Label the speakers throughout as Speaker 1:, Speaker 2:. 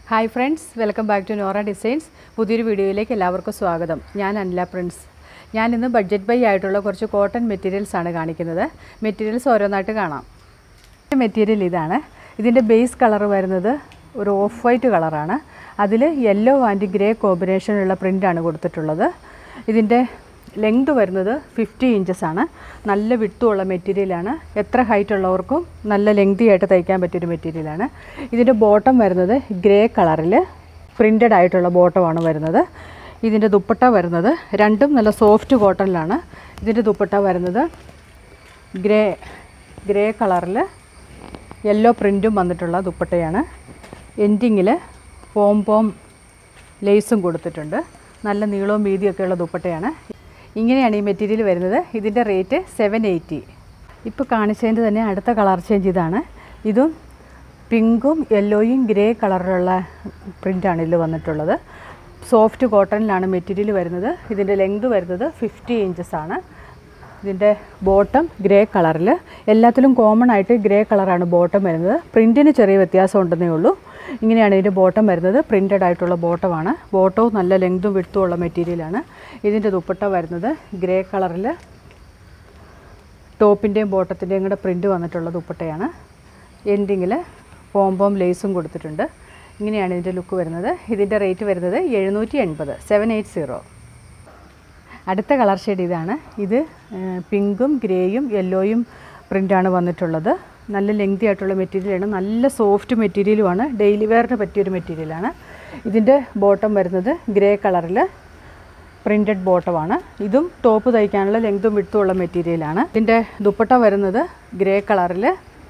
Speaker 1: hi friends welcome back to Nora designs പുതിയൊരു വീഡിയോയിലേക്ക് എല്ലാവർക്കും സ്വാഗതം ഞാൻ അനില പ്രിൻസ് ഞാൻ ഇന്ന് ബഡ്ജറ്റ് ബൈ ആയിട്ടുള്ള കുറച്ച് കോട്ടൺ മെറ്റീരിയൽസ് ആണ് കാണിക്കുന്നത് മെറ്റീരിയൽസ് ഓരോന്നായിട്ട് കാണാം മെറ്റീരിയൽ ഇതാണ് ഇതിൻ്റെ ബേസ് കളർ വരുന്നത് ഒരു ഓഫ് വൈറ്റ് കളറാണ് അതിൽ യെല്ലോ ആൻഡ് ഗ്രേ കോമ്പിനേഷനുള്ള പ്രിൻ്റാണ് കൊടുത്തിട്ടുള്ളത് ഇതിൻ്റെ ലെങ്ത് വരുന്നത് ഫിഫ്റ്റി ഇഞ്ചസ് ആണ് നല്ല വിട്ടുള്ള മെറ്റീരിയലാണ് എത്ര ഹൈറ്റ് ഉള്ളവർക്കും നല്ല ലെങ്തി ആയിട്ട് തയ്ക്കാൻ പറ്റിയൊരു മെറ്റീരിയലാണ് ഇതിൻ്റെ ബോട്ടം വരുന്നത് ഗ്രേ കളറിൽ പ്രിൻ്റഡ് ആയിട്ടുള്ള ബോട്ടമാണ് വരുന്നത് ഇതിൻ്റെ ദുപ്പട്ട വരുന്നത് രണ്ടും നല്ല സോഫ്റ്റ് കോട്ടണിലാണ് ഇതിൻ്റെ ദുപ്പട്ട വരുന്നത് ഗ്രേ ഗ്രേ കളറിൽ യെല്ലോ പ്രിൻറ്റും വന്നിട്ടുള്ള ദുപ്പട്ടയാണ് എൻഡിങ്ങിൽ പോം പോം ലേസും കൊടുത്തിട്ടുണ്ട് നല്ല നീളവും വീതിയൊക്കെയുള്ള ദുപ്പട്ടയാണ് ഇങ്ങനെയാണ് ഈ മെറ്റീരിയൽ വരുന്നത് ഇതിൻ്റെ റേറ്റ് സെവൻ എയ്റ്റി ഇപ്പോൾ കാണിച്ചതിൻ്റെ തന്നെ അടുത്ത കളർ ചേഞ്ച് ഇതാണ് ഇതും പിങ്കും യെല്ലോയും ഗ്രേ കളറിലുള്ള പ്രിൻ്റാണ് ഇതിൽ വന്നിട്ടുള്ളത് സോഫ്റ്റ് കോട്ടണിലാണ് മെറ്റീരിയൽ വരുന്നത് ഇതിൻ്റെ ലെങ്ത് വരുന്നത് ഫിഫ്റ്റി ഇഞ്ചസ് ആണ് ഇതിൻ്റെ ബോട്ടം ഗ്രേ കളറിൽ എല്ലാത്തിലും കോമൺ ആയിട്ട് ഗ്രേ കളറാണ് ബോട്ടം വരുന്നത് പ്രിൻറ്റിന് ചെറിയ വ്യത്യാസം ഉണ്ടെന്നേ ഉള്ളൂ ഇങ്ങനെയാണ് ഇതിൻ്റെ ബോട്ടം വരുന്നത് പ്രിൻറ്റഡ് ആയിട്ടുള്ള ബോട്ടമാണ് ബോട്ടവും നല്ല ലെങ്തും വിട്ടും ഉള്ള മെറ്റീരിയലാണ് ഇതിൻ്റെ ദുപ്പട്ട വരുന്നത് ഗ്രേ കളറിൽ ടോപ്പിൻ്റെയും ബോട്ടത്തിൻ്റെയും കൂടെ പ്രിൻറ്റ് വന്നിട്ടുള്ള ദുപ്പട്ടയാണ് എൻഡിങ്ങിൽ പോംപോം ലേസും കൊടുത്തിട്ടുണ്ട് ഇങ്ങനെയാണ് ഇതിൻ്റെ ലുക്ക് വരുന്നത് ഇതിൻ്റെ റേറ്റ് വരുന്നത് എഴുന്നൂറ്റി എൺപത് സെവൻ എയ്റ്റ് സീറോ അടുത്ത കളർ ഷെയ്ഡ് ഇതാണ് ഇത് ഏഹ്, പിങ്കും ഗ്രേയും യെല്ലോയും പ്രിൻ്റാണ് വന്നിട്ടുള്ളത് നല്ല ലെങ്തി ആയിട്ടുള്ള മെറ്റീരിയലാണ് നല്ല സോഫ്റ്റ് മെറ്റീരിയലുമാണ് ഡെയിലി വെയറിന് പറ്റിയൊരു മെറ്റീരിയലാണ് ഇതിൻ്റെ ബോട്ടം വരുന്നത് ഗ്രേ കളറിൽ പ്രിൻറ്റഡ് ബോട്ടമാണ് ഇതും ടോപ്പ് തയ്ക്കാനുള്ള ലെങ്തും വിട്ടും ഉള്ള മെറ്റീരിയലാണ് ഇതിൻ്റെ ദുപ്പട്ട വരുന്നത് ഗ്രേ കളറിൽ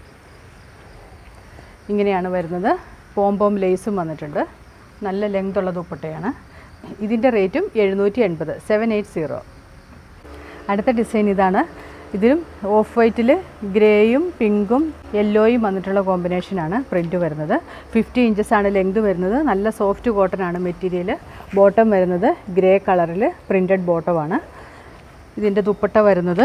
Speaker 1: ഇങ്ങനെയാണ് വരുന്നത് പോംപോം ലേസും വന്നിട്ടുണ്ട് നല്ല ലെങ്ത് ഉള്ള ദുപ്പട്ടയാണ് ഇതിൻ്റെ റേറ്റും എഴുന്നൂറ്റി എൺപത് സെവൻ എയ്റ്റ് സീറോ അടുത്ത ഡിസൈൻ ഇതാണ് ഇതിലും ഓഫ് വൈറ്റിൽ ഗ്രേയും പിങ്കും യെല്ലോയും വന്നിട്ടുള്ള കോമ്പിനേഷനാണ് പ്രിൻറ്റ് വരുന്നത് ഫിഫ്റ്റി ഇഞ്ചസ് ആണ് ലെങ്ത് വരുന്നത് നല്ല സോഫ്റ്റ് കോട്ടൺ ആണ് മെറ്റീരിയൽ ബോട്ടം വരുന്നത് ഗ്രേ കളറിൽ പ്രിൻറ്റഡ് ബോട്ടമാണ് ഇതിൻ്റെ ദുപ്പട്ട വരുന്നത്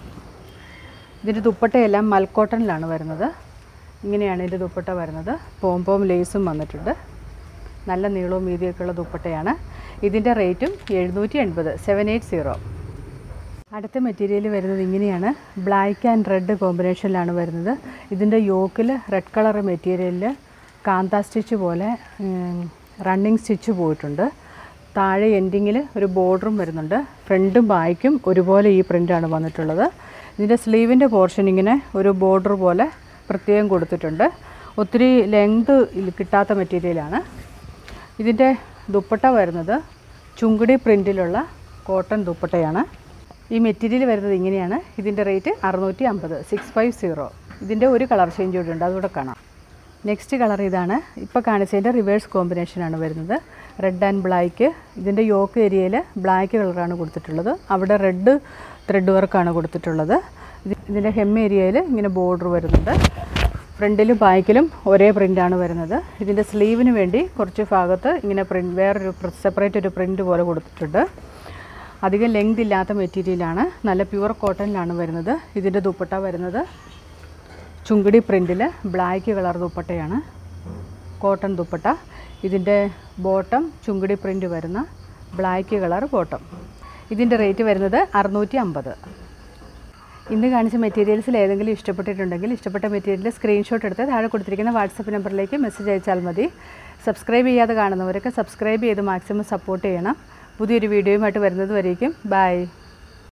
Speaker 1: ഇതിൻ്റെ ദുപ്പട്ടയെല്ലാം മൽക്കോട്ടണിലാണ് വരുന്നത് ഇങ്ങനെയാണ് ഇതിൻ്റെ ദുപ്പട്ട വരുന്നത് പോംപോം ലേസും വന്നിട്ടുണ്ട് നല്ല നീളവും വീതിയൊക്കെയുള്ള ദുപ്പട്ടയാണ് ഇതിൻ്റെ റേറ്റും എഴുന്നൂറ്റി എൺപത് സെവൻ എയ്റ്റ് സീറോ അടുത്ത മെറ്റീരിയൽ വരുന്നത് ഇങ്ങനെയാണ് ബ്ലാക്ക് ആൻഡ് റെഡ് കോമ്പിനേഷനിലാണ് വരുന്നത് ഇതിൻ്റെ യോക്കിൽ റെഡ് കളർ മെറ്റീരിയലിൽ കാന്ത സ്റ്റിച്ച് പോലെ റണ്ണിങ് സ്റ്റിച്ച് പോയിട്ടുണ്ട് താഴെ എൻഡിങ്ങിൽ ഒരു ബോർഡറും വരുന്നുണ്ട് ഫ്രണ്ടും ബായ്ക്കും ഒരുപോലെ ഈ പ്രിൻ്റാണ് വന്നിട്ടുള്ളത് ഇതിൻ്റെ സ്ലീവിൻ്റെ പോർഷൻ ഇങ്ങനെ ഒരു ബോർഡർ പോലെ പ്രത്യേകം കൊടുത്തിട്ടുണ്ട് ഒത്തിരി ലെങ്ത് കിട്ടാത്ത മെറ്റീരിയലാണ് ഇതിൻ്റെ ദുപ്പട്ട വരുന്നത് ചുങ്കിടി പ്രിൻറ്റിലുള്ള കോട്ടൺ ദുപ്പട്ടയാണ് ഈ മെറ്റീരിയൽ വരുന്നത് ഇങ്ങനെയാണ് ഇതിൻ്റെ റേറ്റ് അറുന്നൂറ്റി അമ്പത് സിക്സ് ഫൈവ് സീറോ ഇതിൻ്റെ ഒരു കളർ ചേഞ്ച് കൂടി ഉണ്ട് അതുകൂടെ കാണാം നെക്സ്റ്റ് കളർ ഇതാണ് ഇപ്പോൾ കാണിച്ചതിൻ്റെ റിവേഴ്സ് കോമ്പിനേഷനാണ് വരുന്നത് റെഡ് ആൻഡ് ബ്ലാക്ക് ഇതിൻ്റെ യോക്ക് ഏരിയയിൽ ബ്ലാക്ക് കളറാണ് കൊടുത്തിട്ടുള്ളത് അവിടെ റെഡ് ത്രെഡ് വർക്കാണ് കൊടുത്തിട്ടുള്ളത് ഇത് ഇതിൻ്റെ ഹെം ഏരിയയിൽ ഇങ്ങനെ ബോർഡർ വരുന്നുണ്ട് ഫ്രണ്ടിലും ബാക്കിലും ഒരേ പ്രിൻ്റാണ് വരുന്നത് ഇതിൻ്റെ സ്ലീവിന് വേണ്ടി കുറച്ച് ഭാഗത്ത് ഇങ്ങനെ പ്രിൻ്റ് വേറൊരു സെപ്പറേറ്റ് ഒരു പ്രിൻ്റ് പോലെ കൊടുത്തിട്ടുണ്ട് അധികം ലെങ്ത് ഇല്ലാത്ത മെറ്റീരിയലാണ് നല്ല പ്യുവർ കോട്ടണിലാണ് വരുന്നത് ഇതിൻ്റെ ദുപ്പട്ട വരുന്നത് ചുങ്കിടി പ്രിൻറ്റിൽ ബ്ലാക്ക് കളർ ദുപ്പട്ടയാണ് കോട്ടൺ ദുപ്പട്ട ഇതിൻ്റെ ബോട്ടം ചുങ്കിടി പ്രിൻ്റ് വരുന്ന ബ്ലാക്ക് കളർ ബോട്ടം ഇതിൻ്റെ റേറ്റ് വരുന്നത് അറുന്നൂറ്റി അമ്പത് ഇന്ന് കാണിച്ച മെറ്റീരിയൽസിൽ ഏതെങ്കിലും ഇഷ്ടപ്പെട്ടിട്ടുണ്ടെങ്കിൽ ഇഷ്ടപ്പെട്ട മെറ്റീരിയൽ സ്ക്രീൻഷോട്ട് എടുത്ത് താഴെ കൊടുത്തിരിക്കുന്ന വാട്സപ്പ് നമ്പറിലേക്ക് മെസ്സേജ് അയച്ചാൽ മതി സബ്സ്ക്രൈബ് ചെയ്യാതെ കാണുന്നവരൊക്കെ സബ്സ്ക്രൈബ് ചെയ്ത് മാക്സിമം സപ്പോർട്ട് ചെയ്യണം പുതിയൊരു വീഡിയോയുമായിട്ട് വരുന്നത് വരേക്കും ബൈ